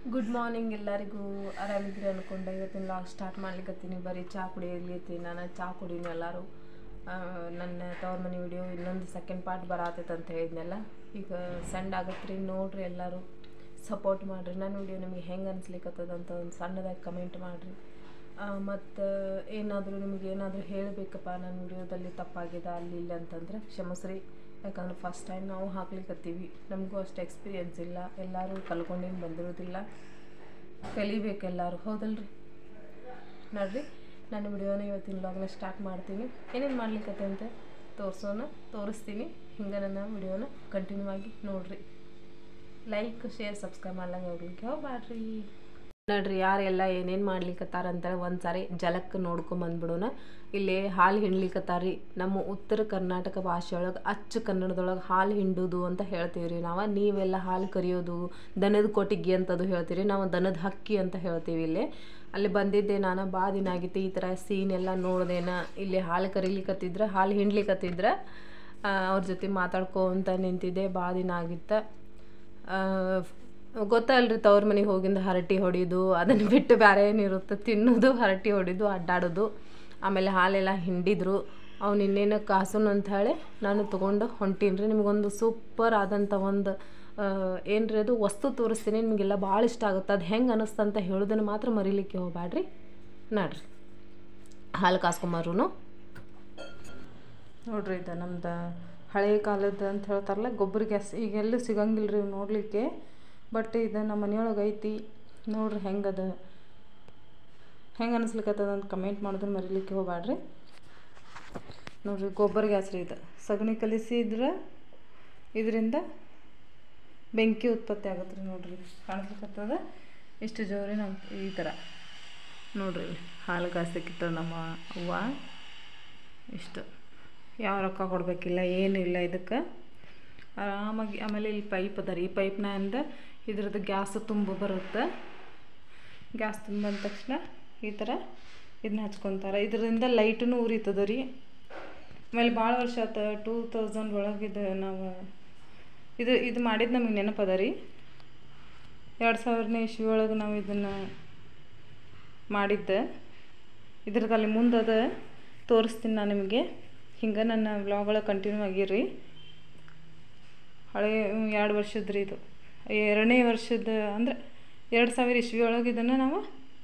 good morning ಎಲ್ಲರಿಗೂ ಆರಾಮಿದ್ರಿ ಅನ್ಕೊಂಡೆ ಇವತ್ತಿನ ಲಾಗ್ ಸ್ಟಾರ್ಟ್ ಮಾಡ್ಲಿಕ್ಕತ್ತೀನಿ ಬರೀ ಚಹಾ ಕುಡಿಯಲಿತ್ತೀನಿ ನಾನು ಚಹಾ ಕುಡೀನಿ ಎಲ್ಲರೂ ಆ, ನನ್ನ ತವ್ರ ಮನೆ ವಿಡಿಯೋ ಇನ್ನೊಂದು ಸೆಕೆಂಡ್ ಪಾರ್ಟ್ ಬರತೈತೆ ಅಂತ ಹೇಳಿದ್ನಲ್ಲ ಈಗ ಸೆಂಡ್ ಆಗತ್ರಿ ನೋಡ್ರಿ ಎಲ್ಲರೂ ಸಪೋರ್ಟ್ ಮಾಡಿರಿ ನನ್ನ ವಿಡಿಯೋ ನಿಮಗೆ ಹೆಂಗೆ ಅನ್ಸ್ಲಿಕ್ಕತ್ತದ ಅಂತ ಒಂದು ಸಣ್ಣದಾಗಿ ಕಮೆಂಟ್ ಮಾಡಿರಿ ಮತ್ತು ಏನಾದರೂ ನಿಮಗೆ ಏನಾದರೂ ಹೇಳಬೇಕಪ್ಪ ನನ್ನ ವಿಡಿಯೋದಲ್ಲಿ ತಪ್ಪಾಗಿದೆ ಅಲ್ಲಿ ಇಲ್ಲಿ ಅಂತಂದ್ರೆ ಕ್ಷಮಿಸ್ರಿ ಯಾಕಂದ್ರೆ ಫಸ್ಟ್ ಟೈಮ್ ನಾವು ಹಾಕ್ಲಿಕ್ಕತ್ತೀವಿ ನಮಗೂ ಅಷ್ಟು ಎಕ್ಸ್ಪೀರಿಯನ್ಸ್ ಇಲ್ಲ ಎಲ್ಲರೂ ಕಲ್ಕೊಂಡೇನು ಬಂದಿರೋದಿಲ್ಲ ಕಲಿಬೇಕು ಎಲ್ಲರೂ ಹೌದಲ್ರಿ ನೋಡ್ರಿ ನನ್ನ ವಿಡಿಯೋನ ಇವತ್ತಿನ ವ್ಲಾಗ್ನ ಸ್ಟಾರ್ಟ್ ಮಾಡ್ತೀನಿ ಏನೇನು ಮಾಡ್ಲಿಕ್ಕತ್ತೆ ಅಂತ ತೋರಿಸೋಣ ತೋರಿಸ್ತೀನಿ ಹಿಂಗೆ ನನ್ನ ವಿಡಿಯೋನ ಕಂಟಿನ್ಯೂ ಆಗಿ ನೋಡ್ರಿ ಲೈಕ್ ಶೇರ್ ಸಬ್ಸ್ಕ್ರೈಬ್ ಮಾಡ್ಲಂಗೆ ಹೋಗ್ಲಿಕ್ಕೆ ಹೋಗ್ಬ್ಯಾಡ್ರಿ ನೋಡ್ರಿ ಯಾರೆಲ್ಲ ಏನೇನು ಮಾಡ್ಲಿಕ್ಕತ್ತಾರ ಅಂತೇಳಿ ಒಂದು ಸಾರಿ ಜಲಕ್ಕೆ ನೋಡ್ಕೊಂಬಂದ್ಬಿಡೋಣ ಇಲ್ಲಿ ಹಾಲು ಹಿಂಡ್ಲಿಕ್ಕತ್ತಾರ್ರಿ ನಮ್ಮ ಉತ್ತರ ಕರ್ನಾಟಕ ಭಾಷೆಯೊಳಗೆ ಅಚ್ಚ ಕನ್ನಡದೊಳಗೆ ಹಾಲು ಹಿಂಡುದು ಅಂತ ಹೇಳ್ತೀವಿ ರೀ ನಾವು ನೀವೆಲ್ಲ ಹಾಲು ಕರಿಯೋದು ದನದ ಕೊಟ್ಟಿಗೆ ಅಂತದು ಹೇಳ್ತೀವಿ ನಾವು ದನದ ಹಕ್ಕಿ ಅಂತ ಹೇಳ್ತೀವಿ ಇಲ್ಲಿ ಅಲ್ಲಿ ಬಂದಿದ್ದೆ ನಾನು ಭಾಳ ದಿನ ಆಗಿತ್ತು ಈ ಥರ ಸೀನ್ ಎಲ್ಲ ನೋಡ್ದೇನ ಇಲ್ಲಿ ಹಾಲು ಕರಿಲಿಕ್ಕತ್ತಿದ್ರೆ ಹಾಲು ಹಿಂಡ್ಲಿಕ್ಕತ್ತಿದ್ರೆ ಅವ್ರ ಜೊತೆ ಮಾತಾಡ್ಕೊಂತ ನಿಂತಿದ್ದೆ ಭಾಳ ದಿನ ಆಗಿತ್ತು ಗೊತ್ತಲ್ರಿ ತವ್ರ ಮನೆಗೆ ಹೋಗಿಂದ ಹರಟಿ ಹೊಡಿಯೋದು ಅದನ್ನು ಬಿಟ್ಟು ಬೇರೆ ಏನಿರುತ್ತೆ ತಿನ್ನೋದು ಹರಟಿ ಹೊಡಿಯೋದು ಅಡ್ಡಾಡೋದು ಆಮೇಲೆ ಹಾಲೆಲ್ಲ ಹಿಂಡಿದ್ರು ಅವ್ನು ಇನ್ನೇನು ಕಾಸುನ್ ಅಂತ ಹೇಳಿ ನಾನು ತೊಗೊಂಡು ಹೊಂಟೀನಿ ರೀ ನಿಮಗೊಂದು ಸೂಪರ್ ಆದಂಥ ಒಂದು ಏನು ರೀ ಅದು ವಸ್ತು ತೋರಿಸ್ತೀನಿ ನಿಮಗೆಲ್ಲ ಭಾಳ ಇಷ್ಟ ಆಗುತ್ತೆ ಅದು ಹೆಂಗೆ ಅನ್ನಿಸ್ತು ಅಂತ ಹೇಳೋದನ್ನು ಮಾತ್ರ ಮರಿಲಿಕ್ಕೆ ಹೋಗ್ಬ್ಯಾಡ್ರಿ ನೋಡ್ರಿ ಹಾಲು ಕಾಸ್ಕೊಂಬಾರು ನೋಡ್ರಿ ಇದು ನಮ್ದು ಹಳೆಯ ಕಾಲದ ಅಂತ ಹೇಳ್ತಾರಲ್ಲ ಗೊಬ್ಬರ ಗ್ಯಾಸ್ ಈಗ ಎಲ್ಲೂ ಸಿಗಂಗಿಲ್ಲ ರೀ ನೋಡಲಿಕ್ಕೆ ಬಟ್ ಇದು ನಮ್ಮ ಮನೆಯೊಳಗೆ ಐತಿ ನೋಡ್ರಿ ಹೆಂಗದ ಹೆಂಗೆ ಅನಿಸ್ಲಿಕ್ಕತ್ತದ ಅಂತ ಕಮೆಂಟ್ ಮಾಡಿದ್ರೆ ಮರಿಲಿಕ್ಕೆ ಹೋಗ್ಬ್ಯಾಡ್ರಿ ನೋಡ್ರಿ ಗೊಬ್ಬರ ಗ್ಯಾಸ್ ರೀ ಇದು ಸಗಣಿ ಕಲಿಸಿದ್ರೆ ಇದರಿಂದ ಬೆಂಕಿ ಉತ್ಪತ್ತಿ ಆಗುತ್ತೆ ರೀ ನೋಡ್ರಿ ಕಾಣಿಸ್ಲಿಕ್ಕತ್ತದ ಇಷ್ಟು ಜೋರಿ ನಮ್ಮ ಈ ಥರ ನೋಡ್ರಿ ಇಲ್ಲಿ ಹಾಲು ಕಾಸಕ್ಕಿಟ್ಟ ನಮ್ಮ ಅವ್ವ ಇಷ್ಟು ಯಾವ ರೊಕ್ಕ ಕೊಡಬೇಕಿಲ್ಲ ಏನಿಲ್ಲ ಇದಕ್ಕೆ ಆರಾಮಾಗಿ ಆಮೇಲೆ ಇಲ್ಲಿ ಪೈಪ್ ಅದ ರೀ ಈ ಪೈಪ್ನಿಂದ ಇದ್ರದ್ದು ಗ್ಯಾಸ್ ತುಂಬ ಬರುತ್ತೆ ಗ್ಯಾಸ್ ತುಂಬ ಬಂದ ತಕ್ಷಣ ಈ ಥರ ಇದನ್ನ ಹಚ್ಕೊತಾರೆ ಇದರಿಂದ ಲೈಟೂ ಉರಿತದ ರೀ ಆಮೇಲೆ ಭಾಳ ವರ್ಷ ಆತ ಟೂ ತೌಸಂಡ್ ಒಳಗೆ ಇದು ನಾವು ಇದು ಇದು ಮಾಡಿದ್ದು ನಮಗೆ ನೆನಪದ ರೀ ಎರಡು ಸಾವಿರನೇ ಇಸ್ವಿ ಒಳಗೆ ನಾವು ಇದನ್ನು ಮಾಡಿದ್ದೆ ಇದ್ರದ್ದು ಅಲ್ಲಿ ಮುಂದದ ತೋರಿಸ್ತೀನಿ ನಾನು ನಿಮಗೆ ಹಿಂಗೆ ನನ್ನ ವ್ಲಾಗ್ ಒಳಗೆ ಕಂಟಿನ್ಯೂ ಆಗಿರ್ರಿ ಹಳೆ ಎರಡು ವರ್ಷದ ರೀ ಇದು ಎರಡನೇ ವರ್ಷದ ಅಂದ್ರೆ ಎರಡು ಸಾವಿರ ಇಸ್ವಿ ಒಳಗೆ ಇದನ್ನು ನಾವು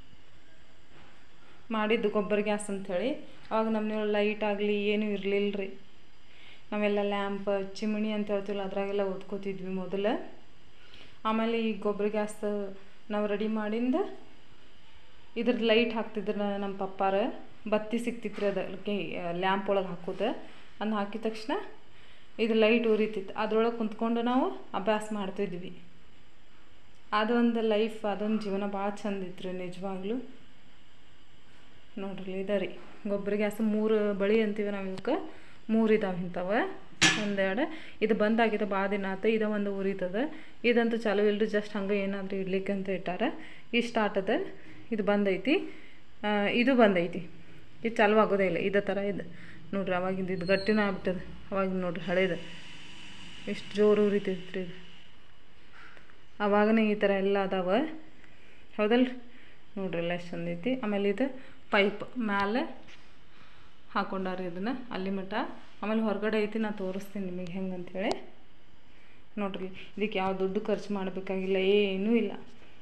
ಮಾಡಿದ್ದು ಗೊಬ್ಬರ ಗ್ಯಾಸ್ ಅಂಥೇಳಿ ಅವಾಗ ನಮ್ಮ ಲೈಟ್ ಆಗಲಿ ಏನೂ ಇರಲಿಲ್ಲ ರೀ ನಾವೆಲ್ಲ ಲ್ಯಾಂಪ್ ಚಿಮಣಿ ಅಂತ ಹೇಳ್ತೀವಲ್ಲ ಅದ್ರಾಗೆಲ್ಲ ಓದ್ಕೋತಿದ್ವಿ ಮೊದಲು ಆಮೇಲೆ ಈ ಗೊಬ್ಬರ ಗ್ಯಾಸ್ ನಾವು ರೆಡಿ ಮಾಡಿಂದ ಇದ್ರದ್ದು ಲೈಟ್ ಹಾಕ್ತಿದ್ರು ನಮ್ಮ ಪಪ್ಪಾರ ಬತ್ತಿ ಸಿಕ್ತಿತ್ತು ರೀ ಅದಕ್ಕೆ ಲ್ಯಾಂಪ್ ಒಳಗೆ ಹಾಕೋದು ಅದನ್ನ ಹಾಕಿದ ತಕ್ಷಣ ಇದು ಲೈಟ್ ಉರಿತಿತ್ತು ಅದ್ರೊಳಗೆ ಕುಂತ್ಕೊಂಡು ನಾವು ಅಭ್ಯಾಸ ಮಾಡ್ತಿದ್ವಿ ಅದೊಂದು ಲೈಫ್ ಅದೊಂದು ಜೀವನ ಭಾಳ ಚಂದ ಇತ್ತು ರೀ ನಿಜವಾಗ್ಲೂ ನೋಡ್ರಿ ಇದ ರೀ ಗೊಬ್ಬರ ಗ್ಯಾಸ್ ಮೂರು ಬಳಿ ಅಂತೀವಿ ನಾವು ಇವಕ್ಕೆ ಮೂರು ಇದಾವೆ ಇಂಥವೆ ಒಂದೆರಡು ಇದು ಬಂದಾಗಿದೆ ಭಾಳ ದಿನ ಆತು ಇದು ಒಂದು ಉರಿತದ ಇದಂತೂ ಚಾಲು ಇಲ್ರಿ ಜಸ್ಟ್ ಹಂಗೆ ಏನಾದರೂ ಇಡ್ಲಿಕ್ಕೆ ಅಂತ ಇಟ್ಟಾರ ಈ ಸ್ಟಾರ್ಟ್ ಅದ ಇದು ಬಂದೈತಿ ಆ, ಇದು ಬಂದೈತಿ ಇದು ಚಾಲು ಆಗೋದೇ ಇಲ್ಲ ಇದೇ ಥರ ಇದು ನೋಡ್ರಿ ಅವಾಗಿಂದ ಇದು ಗಟ್ಟಿನ ಆಗ್ಬಿಟ್ಟದ ಅವಾಗಿಂದ ನೋಡ್ರಿ ಹಳೇದು ಎಷ್ಟು ಜೋರು ಉರಿತೈತಿ ರೀ ಇದು ಅವಾಗನೇ ಈ ಥರ ಎಲ್ಲ ಅದಾವ ಹೌದಲ್ರಿ ನೋಡ್ರಿ ಎಲ್ಲ ಎಷ್ಟು ಚಂದ ಐತಿ ಆಮೇಲೆ ಇದು ಪೈಪ್ ಮ್ಯಾಲೆ ಹಾಕೊಂಡಾರ ಇದನ್ನು ಅಲ್ಲಿ ಮಟ್ಟ ಆಮೇಲೆ ಹೊರಗಡೆ ಐತಿ ನಾ ತೋರಿಸ್ತೀನಿ ನಿಮಗೆ ಹೆಂಗೆ ಅಂಥೇಳಿ ನೋಡ್ರಿ ಇದಕ್ಕೆ ಯಾವ ದುಡ್ಡು ಖರ್ಚು ಮಾಡಬೇಕಾಗಿಲ್ಲ ಏನೂ ಇಲ್ಲ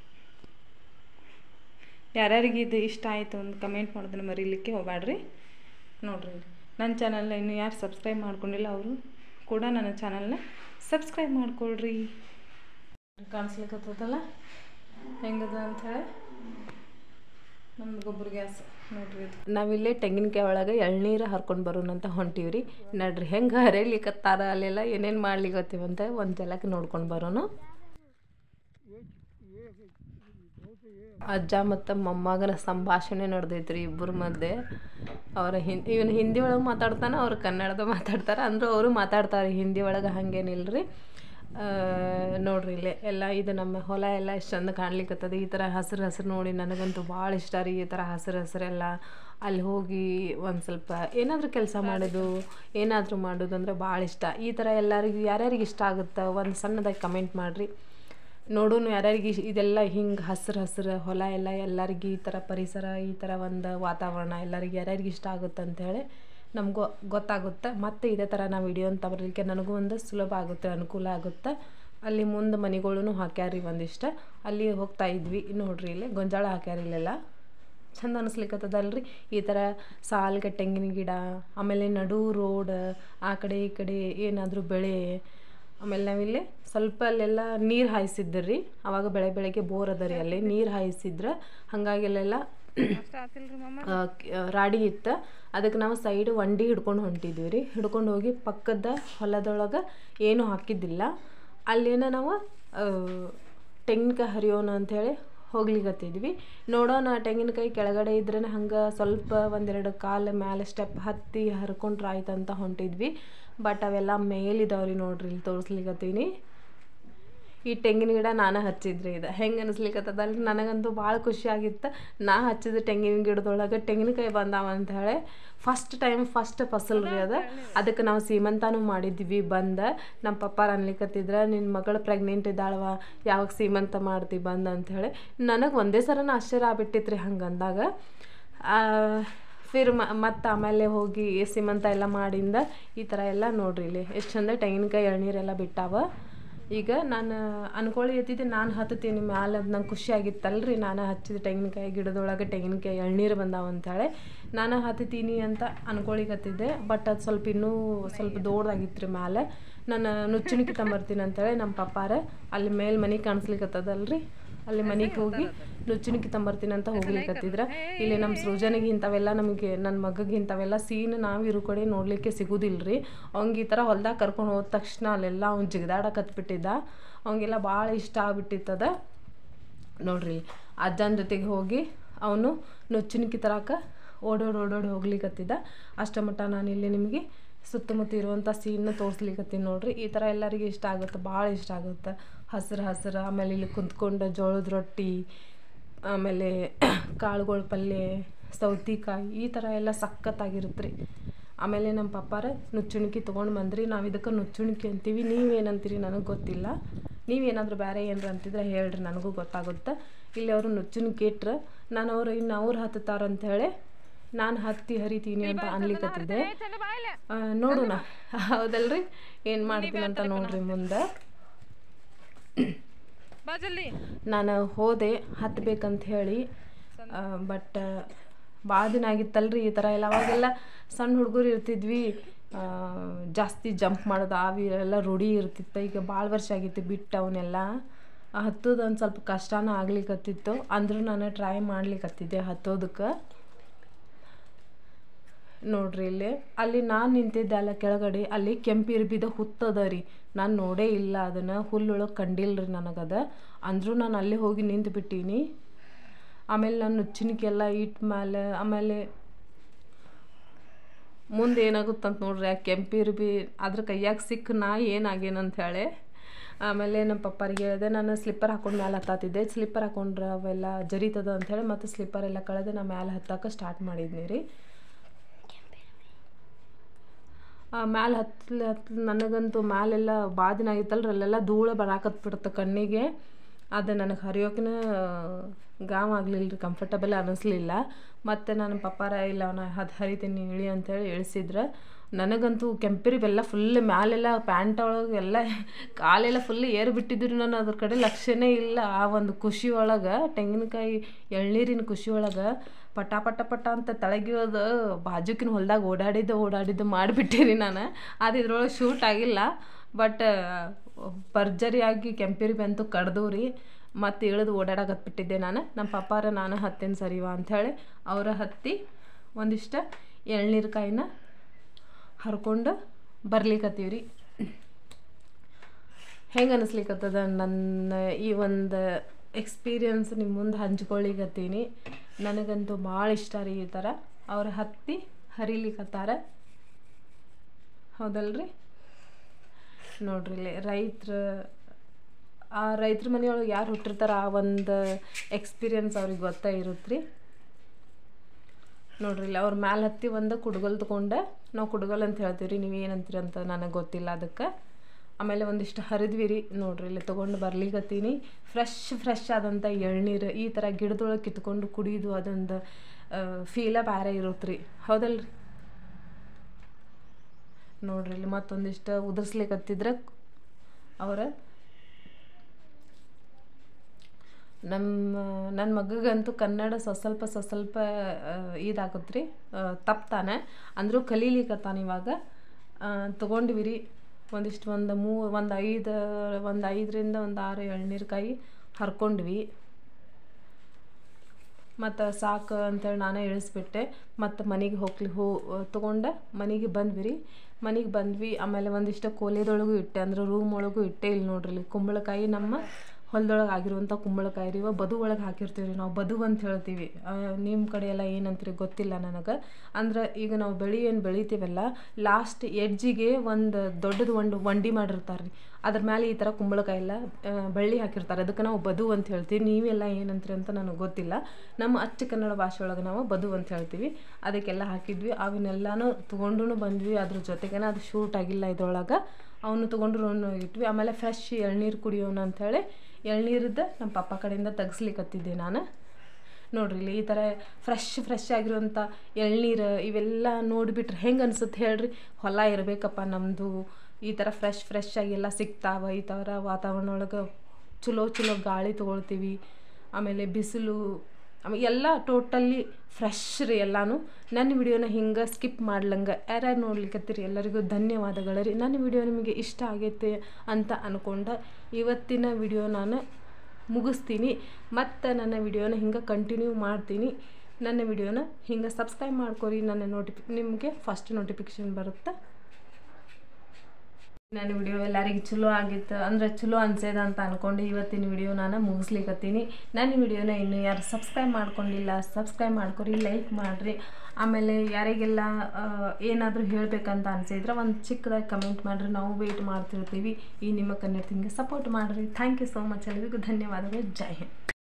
ಯಾರ್ಯಾರಿಗೆ ಇದು ಇಷ್ಟ ಆಯಿತು ಒಂದು ಕಮೆಂಟ್ ಮಾಡೋದನ್ನ ಮರೀಲಿಕ್ಕೆ ಹೋಗ್ಬ್ಯಾಡ್ರಿ ನೋಡ್ರಿ ನನ್ನ ಚಾನಲ್ನ ಇನ್ನೂ ಯಾರು ಸಬ್ಸ್ಕ್ರೈಬ್ ಮಾಡ್ಕೊಂಡಿಲ್ಲ ಅವರು ಕೂಡ ನನ್ನ ಚಾನಲ್ನ ಸಬ್ಸ್ಕ್ರೈಬ್ ಮಾಡ್ಕೊಳ್ರಿ ಕಾಣಿಸ್ಲಿಕ್ಕತ್ತದಲ್ಲ ಹೆಂಗದ ಅಂಥೇಳಿ ನಮ್ದು ಗೊಬ್ಬರ ಗ್ಯಾಸ್ ನೋಡ್ರಿ ಇದು ನಾವಿಲ್ಲೇ ತೆಂಗಿನಕಾಯಿ ಒಳಗೆ ಎಳ್ನೀರು ಹರ್ಕೊಂಡು ಬರೋಣ ಅಂತ ಹೊಂಟೀವಿ ರೀ ನಡ್ರಿ ಹೆಂಗೆ ಹರಿಲಿಕ್ಕತ್ತಾರ ಅಲ್ಲೆಲ್ಲ ಏನೇನು ಮಾಡ್ಲಿಕ್ಕತ್ತೀವಂತ ಒಂದು ಜಲಕ್ಕೆ ನೋಡ್ಕೊಂಡು ಬರೋಣ ಅಜ್ಜ ಮತ್ತು ಮೊಮ್ಮಗನ ಸಂಭಾಷಣೆ ನಡೆದೈತ್ರಿ ಇಬ್ಬರ ಮಧ್ಯೆ ಅವರ ಹಿಂದಿ ಇವನು ಹಿಂದಿ ಒಳಗೆ ಮಾತಾಡ್ತಾನೆ ಅವ್ರು ಕನ್ನಡದ ಮಾತಾಡ್ತಾರೆ ಅಂದ್ರೆ ಅವರು ಮಾತಾಡ್ತಾರೆ ಹಿಂದಿ ಒಳಗೆ ಹಂಗೇನಿಲ್ರಿ ನೋಡ್ರಿ ಇಲ್ಲೇ ಎಲ್ಲ ಇದು ನಮ್ಮ ಹೊಲ ಎಲ್ಲ ಎಷ್ಟು ಚಂದ ಕಾಣ್ಲಿಕ್ಕತ್ತದ ಈ ಥರ ಹಸಿರು ಹಸಿರು ನೋಡಿ ನನಗಂತೂ ಭಾಳ ಇಷ್ಟ ರೀ ಈ ಥರ ಹಸಿರು ಹಸಿರೆಲ್ಲ ಅಲ್ಲಿ ಹೋಗಿ ಒಂದು ಸ್ವಲ್ಪ ಏನಾದರೂ ಕೆಲಸ ಮಾಡೋದು ಏನಾದರೂ ಮಾಡೋದು ಅಂದರೆ ಭಾಳ ಇಷ್ಟ ಈ ಥರ ಎಲ್ಲರಿಗೂ ಯಾರ್ಯಾರಿಗೆ ಇಷ್ಟ ಆಗುತ್ತೆ ಒಂದು ಸಣ್ಣದಾಗಿ ಕಮೆಂಟ್ ಮಾಡಿರಿ ನೋಡೋನು ಯಾರ್ಯಾರಿಗೆ ಇದೆಲ್ಲ ಹಿಂಗೆ ಹಸ್ರು ಹಸ್ರು ಹೊಲ ಎಲ್ಲ ಎಲ್ಲರಿಗೆ ಈ ಥರ ಪರಿಸರ ಈ ಥರ ಒಂದು ವಾತಾವರಣ ಎಲ್ಲರಿಗೆ ಯಾರ್ಯಾರಿಗೆ ಇಷ್ಟ ಆಗುತ್ತೆ ಅಂಥೇಳಿ ನಮಗೂ ಗೊತ್ತಾಗುತ್ತೆ ಮತ್ತು ಇದೇ ಥರ ನಾವು ವಿಡಿಯೋ ಅಂತ ಬರಲಿಕ್ಕೆ ನನಗೂ ಒಂದು ಸುಲಭ ಆಗುತ್ತೆ ಅನುಕೂಲ ಆಗುತ್ತೆ ಅಲ್ಲಿ ಮುಂದೆ ಮನೆಗಳೂ ಹಾಕ್ಯಾರಿ ಒಂದಿಷ್ಟು ಅಲ್ಲಿ ಹೋಗ್ತಾ ಇದ್ವಿ ನೋಡ್ರಿ ಇಲ್ಲಿ ಗೊಂಜಾಳ ಹಾಕ್ಯಾರ ಇಲ್ಲೆಲ್ಲ ಚಂದ ಅನಿಸ್ಲಿಕ್ಕತ್ತದಲ್ರಿ ಈ ಥರ ಸಾಲ್ಗೆ ತೆಂಗಿನ ಗಿಡ ಆಮೇಲೆ ನಡು ರೋಡ್ ಆ ಕಡೆ ಈ ಕಡೆ ಏನಾದರೂ ಬೆಳೆ ಆಮೇಲೆ ನಾವಿಲ್ಲಿ ಸ್ವಲ್ಪ ಅಲ್ಲೆಲ್ಲ ನೀರು ಹಾಯಿಸಿದ್ರಿ ಅವಾಗ ಬೆಳೆ ಬೆಳಗ್ಗೆ ಬೋರ್ ಅದ ರೀ ಅಲ್ಲಿ ನೀರು ಹಾಯಿಸಿದ್ರೆ ಹಾಗಾಗಿ ಅಲ್ಲೆಲ್ಲ ಆ, ಕ- ರಾಡಿ ಇತ್ತು ಅದಕ್ಕೆ ನಾವು ಸೈಡ್ ವಂಡಿ ಹಿಡ್ಕೊಂಡು ಹೊಂಟಿದ್ವಿ ರೀ ಹಿಡ್ಕೊಂಡು ಹೋಗಿ ಪಕ್ಕದ ಹೊಲದೊಳಗೆ ಏನೂ ಹಾಕಿದ್ದಿಲ್ಲ ಅಲ್ಲೇನ ನಾವು ಆ, ತೆಂಗಿನಕಾಯಿ ಹರಿಯೋಣ ಅಂಥೇಳಿ ಹೋಗ್ಲಿಕತ್ತಿದ್ವಿ ನೋಡೋಣ ತೆಂಗಿನಕಾಯಿ ಕೆಳಗಡೆ ಇದ್ರೇ ಹಂಗೆ ಸ್ವಲ್ಪ ಒಂದೆರಡು ಕಾಲು ಮ್ಯಾಲೆ ಸ್ಟೆಪ್ ಹತ್ತಿ ಹರ್ಕೊಂಡ್ರೆ ಆಯ್ತು ಅಂತ ಹೊಂಟಿದ್ವಿ ಬಟ್ ಅವೆಲ್ಲ ಮೇಲಿದಾವ್ರಿ ನೋಡ್ರಿ ಇಲ್ಲಿ ತೋರಿಸ್ಲಿಕತ್ತೀನಿ ಈ ತೆಂಗಿನ ಗಿಡ ನಾನು ಹಚ್ಚಿದ್ರಿ ಇದು ಹೆಂಗೆ ಅನಿಸ್ಲಿಕ್ಕತ್ತದಲ್ರಿ ನನಗಂತೂ ಭಾಳ ಖುಷಿ ಆಗಿತ್ತು ನಾ ಹಚ್ಚಿದ ತೆಂಗಿನ ಗಿಡದೊಳಗೆ ತೆಂಗಿನಕಾಯಿ ಬಂದಾವ ಅಂತ ಹೇಳಿ ಫಸ್ಟ್ ಟೈಮ್ ಫಸ್ಟ್ ಫಸಲ್ ರೀ ಅದು ಅದಕ್ಕೆ ನಾವು ಸೀಮಂತನೂ ಮಾಡಿದ್ವಿ ಬಂದ ನಮ್ಮ ಪಪ್ಪಾರ ಅನ್ಲಿಕತ್ತಿದ್ರ ನಿನ್ನ ಮಗಳು ಪ್ರೆಗ್ನೆಂಟ್ ಇದ್ದಾಳವ ಯಾವಾಗ ಸೀಮಂತ ಮಾಡ್ತಿ ಬಂದ ಅಂಥೇಳಿ ನನಗೆ ಒಂದೇ ಸರನ ಆಶ್ಚರ್ಯ ಆಗ್ಬಿಟ್ಟಿತ್ತು ರೀ ಹಂಗಂದಾಗ ಫಿರ್ ಮತ್ತು ಆಮೇಲೆ ಹೋಗಿ ಸೀಮಂತ ಎಲ್ಲ ಮಾಡಿಂದ ಈ ಥರ ಎಲ್ಲ ನೋಡ್ರಿ ಇಲ್ಲಿ ಎಷ್ಟು ಚಂದ ತೆಂಗಿನಕಾಯಿ ಎಳ್ನೀರೆಲ್ಲ ಬಿಟ್ಟಾವ ಈಗ ನಾನು ಅನ್ಕೊಳ್ಳಿ ಎತ್ತಿದ್ದೆ ನಾನು ಹತ್ತೀನಿ ಮ್ಯಾಲೆ ಅದು ನಂಗೆ ಖುಷಿ ಆಗಿತ್ತಲ್ರಿ ನಾನು ಹಚ್ಚಿದ ತೆಂಗಿನಕಾಯಿ ಗಿಡದೊಳಗೆ ತೆಂಗಿನಕಾಯಿ ಎಳ್ನೀರು ಬಂದಾವ ಅಂತಾಳೆ ನಾನು ಹತ್ತೀನಿ ಅಂತ ಅನ್ಕೊಳಿಕತ್ತಿದ್ದೆ ಬಟ್ ಅದು ಸ್ವಲ್ಪ ಇನ್ನೂ ಸ್ವಲ್ಪ ದೊಡ್ಡದಾಗಿತ್ತು ರೀ ಮ್ಯಾಲೆ ನಾನು ನುಚ್ಚುಣಿಕೆ ತಂಬರ್ತೀನಿ ಅಂತೇಳಿ ನಮ್ಮ ಪಪ್ಪಾರ ಅಲ್ಲಿ ಮೇಲೆ ಮನೆ ಕಾಣಿಸ್ಲಿಕ್ಕತ್ತದಲ್ರಿ ಅಲ್ಲಿ ಮನೆಗೆ ಹೋಗಿ ನುಚ್ಚುಣಿಕೆ ತಂಬರ್ತೀನಿ ಅಂತ ಹೋಗ್ಲಿಕ್ಕತ್ತಿದ್ರ ಇಲ್ಲಿ ನಮ್ಮ ಸೃಜನಿಗೆ ಇಂಥವೆಲ್ಲ ನಮಗೆ ನನ್ನ ಮಗಗೆ ಇಂಥವೆಲ್ಲ ಸೀನ್ ನಾವು ಇರೋ ಕಡೆ ನೋಡಲಿಕ್ಕೆ ಸಿಗೋದಿಲ್ರಿ ಅವ್ನಿಗೆ ಈ ಥರ ಹೊಲ್ದಾಗ ಕರ್ಕೊಂಡು ಹೋದ ತಕ್ಷಣ ಅಲ್ಲೆಲ್ಲ ಅವ್ನು ಜಿಗದಾಡಕತ್ಬಿಟ್ಟಿದ್ದ ಅವನಿಗೆಲ್ಲ ಭಾಳ ಇಷ್ಟ ಆಗ್ಬಿಟ್ಟಿತ್ತದ ನೋಡ್ರಿ ಅಜ್ಜನ ಜೊತೆಗೆ ಹೋಗಿ ಅವನು ನುಚ್ಚುಣಿಕೆ ತರಕ ಓಡೋಡಿ ಓಡೋಡಿ ಹೋಗ್ಲಿಕತ್ತಿದ್ದ ಅಷ್ಟ ಮಟ್ಟ ನಾನು ಇಲ್ಲಿ ನಿಮಗೆ ಸುತ್ತಮುತ್ತ ಇರುವಂಥ ಸೀನ್ನ ತೋರಿಸ್ಲಿಕತ್ತೀನಿ ನೋಡ್ರಿ ಈ ಥರ ಎಲ್ಲರಿಗೆ ಇಷ್ಟ ಆಗುತ್ತೆ ಭಾಳ ಇಷ್ಟ ಆಗುತ್ತೆ ಹಸಿರು ಹಸಿರು ಆಮೇಲೆ ಇಲ್ಲಿ ಕುಂತ್ಕೊಂಡು ಜೋಳದ ರೊಟ್ಟಿ ಆಮೇಲೆ ಕಾಳುಗಳ ಪಲ್ಯ ಸೌತಿಕಾಯಿ ಈ ಥರ ಎಲ್ಲ ಸಖತ್ತಾಗಿರುತ್ತೆ ರೀ ಆಮೇಲೆ ನಮ್ಮ ಪಪ್ಪಾರ ನುಚ್ಚುಣಿಕೆ ತೊಗೊಂಡು ಬಂದ್ರಿ ನಾವು ಇದಕ್ಕೆ ನುಚ್ಚುಣಿಕೆ ಅಂತೀವಿ ನೀವೇನಂತೀರಿ ನನಗೆ ಗೊತ್ತಿಲ್ಲ ನೀವೇನಾದರೂ ಬೇರೆ ಏನಾರ ಅಂತಿದ್ರೆ ಹೇಳ್ರಿ ನನಗೂ ಗೊತ್ತಾಗುತ್ತೆ ಇಲ್ಲಿ ಅವರು ನುಚ್ಚುಣಿಕೆ ಇಟ್ರೆ ನಾನು ಅವ್ರು ಇನ್ನು ಅವ್ರು ಹತ್ತುತ್ತಾರ ಹೇಳಿ ನಾನು ಹತ್ತಿ ಹರಿತೀನಿ ಅಂತ ಅನ್ಲಿಕತ್ತಿದ್ದೆ ಆ, ನೋಡೋಣ ಹೌದಲ್ರಿ ಏನು ಮಾಡ್ತೀನಿ ಅಂತ ನೋಡ್ರಿ ಮುಂದೆ ಬಾ ಜಲ್ದಿ ನಾನು ಹೋದೆ ಹತ್ಬೇಕಂತ ಹೇಳಿ ಬಟ್ ಭಾಳ ದಿನ ಆಗಿತ್ತಲ್ರಿ ಈ ಥರ ಎಲ್ಲ ಅವಾಗೆಲ್ಲ ಸಣ್ಣ ಹುಡುಗರು ಇರ್ತಿದ್ವಿ ಆ, ಜಾಸ್ತಿ ಜಂಪ್ ಮಾಡೋದು ಆವಿ ಎಲ್ಲ ರೂಢಿ ಇರ್ತಿತ್ತು ಈಗ ಭಾಳ ವರ್ಷ ಆಗಿತ್ತು ಬಿಟ್ಟು ಅವನ್ನೆಲ್ಲ ಹತ್ತೋದು ಒಂದು ಸ್ವಲ್ಪ ಕಷ್ಟನೂ ಆಗ್ಲಿಕತ್ತಿತ್ತು ಅಂದರೂ ನಾನು ಟ್ರೈ ಮಾಡ್ಲಿಕತ್ತಿದ್ದೆ ಹತ್ತೋದಕ್ಕೆ ನೋಡ್ರಿ ಇಲ್ಲಿ ಅಲ್ಲಿ ನಾನು ನಿಂತಿದ್ದೆ ಅಲ್ಲ ಕೆಳಗಡೆ ಅಲ್ಲಿ ಕೆಂಪಿರ್ಬಿದ ಹುತ್ತದ ರೀ ನಾನು ನೋಡೇ ಇಲ್ಲ ಅದನ್ನು ಹುಲ್ಲೊಳಗೆ ಕಂಡಿಲ್ರಿ ನನಗದ ಅಂದರೂ ನಾನು ಅಲ್ಲಿ ಹೋಗಿ ನಿಂತು ಬಿಟ್ಟೀನಿ ಆಮೇಲೆ ನಾನು ನುಚ್ಚಿನಿಕೆಲ್ಲ ಇಟ್ಟ ಮೇಲೆ ಆಮೇಲೆ ಮುಂದೆ ಏನಾಗುತ್ತಂತ ನೋಡ್ರಿ ಆ ಕೆಂಪಿರ್ಬಿ ಅದ್ರ ಕೈಯಾಗ ಸಿಕ್ಕ ನಾ ಏನಾಗೇನಂತ ಹೇಳಿ ಆಮೇಲೆ ನಮ್ಮ ಪಪ್ಪರಿಗೆ ಹೇಳಿದೆ ನಾನು ಸ್ಲಿಪ್ಪರ್ ಹಾಕೊಂಡು ಮ್ಯಾಲೆ ಹತ್ತಾತಿದ್ದೆ ಸ್ಲಿಪ್ಪರ್ ಹಾಕೊಂಡ್ರೆ ಅವೆಲ್ಲ ಜರಿತದ ಅಂಥೇಳಿ ಮತ್ತು ಸ್ಲಿಪ್ಪರ್ ಎಲ್ಲ ಕಳೆದು ನಾ ಮ್ಯಾಲೆ ಹತ್ತಕ್ಕೆ ಸ್ಟಾರ್ಟ್ ಮಾಡಿದ್ನಿ ರೀ ಮ್ಯಾಲೆ ಹತ್ಲಿ ಹತ್ಲಿ ನನಗಂತೂ ಮ್ಯಾಲೆಲ್ಲ ಭಾಳ ದಿನ ಆಗಿತ್ತಲ್ರಿ ಅಲ್ಲೆಲ್ಲ ಧೂಳು ಬರಾಕತ್ ಬಿಡುತ್ತೆ ಕಣ್ಣಿಗೆ ಅದು ನನಗೆ ಹರಿಯೋಕಿನ ಗಾಮ್ ಆಗಲಿಲ್ಲ ರೀ ಕಂಫರ್ಟಬಲ್ ಅನ್ನಿಸ್ಲಿಲ್ಲ ಮತ್ತು ನನ್ನ ಪಪ್ಪಾರ ಇಲ್ಲ ನಾ ಅದು ಹರಿತೀನಿ ಇಳಿ ಅಂತೇಳಿ ಇಳಿಸಿದ್ರೆ ನನಗಂತೂ ಕೆಂಪಿರಿ ಬೆಲ್ಲ ಫುಲ್ ಮ್ಯಾಲೆಲ್ಲ ಪ್ಯಾಂಟ್ ಒಳಗೆ ಎಲ್ಲ ಕಾಲೆಲ್ಲ ಫುಲ್ ಏರು ಬಿಟ್ಟಿದ್ರು ನಾನು ಅದ್ರ ಕಡೆ ಲಕ್ಷ್ಯನೇ ಇಲ್ಲ ಆ ಒಂದು ಖುಷಿ ಒಳಗೆ ತೆಂಗಿನಕಾಯಿ ಎಳ್ನೀರಿನ ಖುಷಿ ಒಳಗೆ ಪಟ ಪಟ ಪಟ ಅಂತ ತಳಗಿರೋದು ಬಾಜುಕಿನ ಹೊಲ್ದಾಗ ಓಡಾಡಿದ್ದು ಓಡಾಡಿದ್ದು ಮಾಡಿಬಿಟ್ಟಿರಿ ನಾನು ಅದು ಇದ್ರೊಳಗೆ ಶೂಟ್ ಆಗಿಲ್ಲ ಬಟ್ ಭರ್ಜರಿಯಾಗಿ ಕೆಂಪಿರಿ ಬೆಂತು ಕಡ್ದು ರೀ ಮತ್ತು ಇಳಿದು ಓಡಾಡಕತ್ಬಿಟ್ಟಿದ್ದೆ ನಾನು ನಮ್ಮ ಪಪ್ಪಾರ ನಾನು ಹತ್ತೇನು ಸರಿವಾ ಅಂಥೇಳಿ ಅವರ ಹತ್ತಿ ಒಂದಿಷ್ಟು ಎಳ್ನೀರು ಕಾಯಿನ ಹರ್ಕೊಂಡು ಬರ್ಲಿಕತ್ತೀವಿ ರೀ ಹೆಂಗೆ ಅನಿಸ್ಲಿಕ್ಕತ್ತದ ನನ್ನ ಈ ಒಂದು ಎಕ್ಸ್ಪೀರಿಯನ್ಸ್ ನಿಮ್ಮ ಮುಂದೆ ಹಂಚ್ಕೊಳ್ಳಿಕತ್ತೀನಿ ನನಗಂತೂ ಭಾಳ ಇಷ್ಟ ರೀ ಈ ಥರ ಅವ್ರ ಹತ್ತಿ ಹರಿಲಿಕತ್ತಾರ ಹೌದಲ್ರಿ ನೋಡ್ರಿ ಇಲ್ಲಿ ರೈತರ ಆ ರೈತರ ಮನೆಯೊಳಗೆ ಯಾರು ಹುಟ್ಟಿರ್ತಾರ ಆ ಒಂದು ಎಕ್ಸ್ಪೀರಿಯನ್ಸ್ ಅವ್ರಿಗೆ ಗೊತ್ತೇ ಇರುತ್ತೆ ರೀ ನೋಡ್ರಿ ಇಲ್ಲಿ ಅವ್ರ ಮ್ಯಾಲೆ ಹತ್ತಿ ಒಂದು ಕುಡ್ಗಲ್ ತೊಗೊಂಡೆ ನಾವು ಕುಡ್ಗಲ್ ಅಂತ ಹೇಳ್ತೀವಿ ರೀ ನೀವು ಏನಂತೀರಿ ಅಂತ ನನಗೆ ಗೊತ್ತಿಲ್ಲ ಅದಕ್ಕೆ ಆಮೇಲೆ ಒಂದಿಷ್ಟು ಹರಿದ್ವಿ ರೀ ನೋಡ್ರಿ ಇಲ್ಲಿ ತೊಗೊಂಡು ಬರ್ಲಿಕತ್ತೀನಿ ಫ್ರೆಶ್ ಫ್ರೆಶ್ ಆದಂಥ ಎಳ್ನೀರು ಈ ಥರ ಗಿಡದೊಳಗೆ ಕಿತ್ಕೊಂಡು ಕುಡಿಯೋದು ಅದೊಂದು ಫೀಲ ಬೇರೆ ಇರುತ್ತೆ ರೀ ಹೌದಲ್ರಿ ನೋಡ್ರಿ ಇಲ್ಲಿ ಮತ್ತೊಂದಿಷ್ಟು ಉದುರ್ಸ್ಲಿಕತ್ತಿದ್ರೆ ಅವರ ನಮ್ಮ ನನ್ನ ಮಗಗಂತೂ ಕನ್ನಡ ಸ್ವಲ್ಪ ಸ್ವಲ್ಪ ಇದಾಗುತ್ತೆ ರೀ ತಪ್ತಾನೆ ಅಂದರೂ ಕಲೀಲಿಕತ್ತಾನ ಇವಾಗ ತೊಗೊಂಡ್ವಿ ರೀ ಒಂದಿಷ್ಟು ಒಂದು ಮೂ ಒಂದು ಐದು ಒಂದು ಐದರಿಂದ ಒಂದು ಆರು ಎಳ್ನೀರು ಕಾಯಿ ಹರ್ಕೊಂಡ್ವಿ ಮತ್ತು ಸಾಕು ಅಂತೇಳಿ ನಾನೇ ಇಳಿಸ್ಬಿಟ್ಟೆ ಮತ್ತು ಮನೆಗೆ ಹೋಗ್ಲಿ ಹೋ ತೊಗೊಂಡೆ ಮನೆಗೆ ಬಂದ್ವಿ ರೀ ಮನೆಗೆ ಬಂದ್ವಿ ಆಮೇಲೆ ಒಂದಿಷ್ಟು ಕೋಲೆದೊಳಗೂ ಇಟ್ಟೆ ಅಂದ್ರೆ ರೂಮ್ ಒಳಗೂ ಇಟ್ಟೆ ಇಲ್ಲಿ ನೋಡ್ರಿ ಇಲ್ಲಿ ಕುಂಬಳಕಾಯಿ ನಮ್ಮ ಹೊಲದೊಳಗೆ ಆಗಿರುವಂಥ ಕುಂಬಳಕಾಯಿ ರೀ ಇವ ಬದು ಒಳಗೆ ಹಾಕಿರ್ತೀವಿ ರೀ ನಾವು ಬದು ಅಂತ ಹೇಳ್ತೀವಿ ನಿಮ್ಮ ಕಡೆ ಎಲ್ಲ ಏನಂತೀರಿ ಗೊತ್ತಿಲ್ಲ ನನಗೆ ಅಂದ್ರೆ ಈಗ ನಾವು ಬೆಳೆ ಏನು ಬೆಳಿತೀವಲ್ಲ ಲಾಸ್ಟ್ ಎಡ್ಜಿಗೆ ಒಂದು ದೊಡ್ಡದು ಒಂದು ವಂಡಿ ಮಾಡಿರ್ತಾರೆ ರೀ ಅದ್ರ ಮೇಲೆ ಈ ಥರ ಕುಂಬಳಕಾಯಿ ಎಲ್ಲ ಬಳ್ಳಿ ಹಾಕಿರ್ತಾರೆ ಅದಕ್ಕೆ ನಾವು ಬದು ಅಂತ ಹೇಳ್ತೀವಿ ನೀವೆಲ್ಲ ಏನಂತೀರಿ ಅಂತ ನನಗೆ ಗೊತ್ತಿಲ್ಲ ನಮ್ಮ ಅಚ್ಚ ಕನ್ನಡ ಭಾಷೆ ಒಳಗೆ ನಾವು ಬದು ಅಂತ ಹೇಳ್ತೀವಿ ಅದಕ್ಕೆಲ್ಲ ಹಾಕಿದ್ವಿ ಅವನ್ನೆಲ್ಲನೂ ತೊಗೊಂಡು ಬಂದ್ವಿ ಅದ್ರ ಜೊತೆಗೇನೆ ಅದು ಶೂಟ್ ಆಗಿಲ್ಲ ಇದ್ರೊಳಗೆ ಅವನು ತೊಗೊಂಡ್ರು ಇಟ್ವಿ ಆಮೇಲೆ ಫ್ರೆಶ್ ಎಳ್ನೀರು ಕುಡಿಯೋಣ ಅಂಥೇಳಿ ಎಳ್ನೀರದ್ದು ನಮ್ಮ ಪಪ್ಪ ಕಡೆಯಿಂದ ತೆಗ್ಸ್ಲಿಕ್ಕತ್ತಿದ್ದೆ ನಾನು ನೋಡ್ರಿ ಇಲ್ಲಿ ಈ ಥರ ಫ್ರೆಶ್ ಫ್ರೆಶ್ ಆಗಿರುವಂಥ ಎಳ್ನೀರು ಇವೆಲ್ಲ ನೋಡಿಬಿಟ್ರೆ ಹೆಂಗೆ ಅನ್ಸುತ್ತೆ ಹೇಳ್ರಿ ಹೊಲ ಇರಬೇಕಪ್ಪ ನಮ್ಮದು ಈ ಥರ ಫ್ರೆಶ್ ಫ್ರೆಶ್ ಆಗಿ ಎಲ್ಲ ಸಿಗ್ತಾವ ಈ ಥರ ವಾತಾವರಣ ಒಳಗೆ ಚಲೋ ಚಲೋ ಗಾಳಿ ತೊಗೊಳ್ತೀವಿ ಆಮೇಲೆ ಬಿಸಿಲು ಆಮೇಲೆ ಎಲ್ಲ ಟೋಟಲ್ಲಿ ಫ್ರೆಶ್ ರೀ ಎಲ್ಲನೂ ನನ್ನ ವಿಡಿಯೋನ ಹಿಂಗೆ ಸ್ಕಿಪ್ ಮಾಡ್ಲಂಗೆ ಯಾರ್ಯಾರು ನೋಡ್ಲಿಕ್ಕತ್ತೀರಿ ಎಲ್ಲರಿಗೂ ಧನ್ಯವಾದಗಳು ರೀ ನನ್ನ ವಿಡಿಯೋ ನಿಮಗೆ ಇಷ್ಟ ಆಗೈತೆ ಅಂತ ಅಂದ್ಕೊಂಡೆ ಇವತ್ತಿನ ವಿಡಿಯೋ ನಾನು ಮುಗಿಸ್ತೀನಿ ಮತ್ತು ನನ್ನ ವಿಡಿಯೋನ ಹಿಂಗೆ ಕಂಟಿನ್ಯೂ ಮಾಡ್ತೀನಿ ನನ್ನ ವಿಡಿಯೋನ ಹಿಂಗೆ ಸಬ್ಸ್ಕ್ರೈಬ್ ಮಾಡ್ಕೊರಿ ನನ್ನ ನೋಟಿಫಿ ನಿಮಗೆ ಫಸ್ಟ್ ನೋಟಿಫಿಕೇಷನ್ ಬರುತ್ತೆ ನನ್ನ ವಿಡಿಯೋ ಎಲ್ಲರಿಗೆ ಚಲೋ ಆಗಿತ್ತು ಅಂದರೆ ಚಲೋ ಅನ್ಸೇದ ಅಂತ ಅಂದ್ಕೊಂಡು ಇವತ್ತಿನ ವಿಡಿಯೋ ನಾನು ಮುಗಿಸ್ಲಿಕ್ಕತ್ತೀನಿ ನನ್ನ ವಿಡಿಯೋನ ಇನ್ನು ಯಾರು ಸಬ್ಸ್ಕ್ರೈಬ್ ಮಾಡ್ಕೊಂಡಿಲ್ಲ ಸಬ್ಸ್ಕ್ರೈಬ್ ಮಾಡ್ಕೊರಿ ಲೈಕ್ ಮಾಡಿರಿ ಆಮೇಲೆ ಯಾರಿಗೆಲ್ಲ ಏನಾದರೂ ಹೇಳಬೇಕಂತ ಅನಿಸಿದ್ರೆ ಒಂದು ಚಿಕ್ಕದಾಗಿ ಕಮೆಂಟ್ ಮಾಡಿರಿ ನಾವು ವೆಯ್ಟ್ ಮಾಡ್ತಿರ್ತೀವಿ ಈ ನಿಮ್ಮ ಕನ್ನಡ ತಿಂಗೆ ಸಪೋರ್ಟ್ ಮಾಡಿರಿ ಥ್ಯಾಂಕ್ ಯು ಸೋ ಮಚ್ ಎಲ್ಲರಿಗೂ ಧನ್ಯವಾದಗಳು ಜೈ ಹಿಂದ್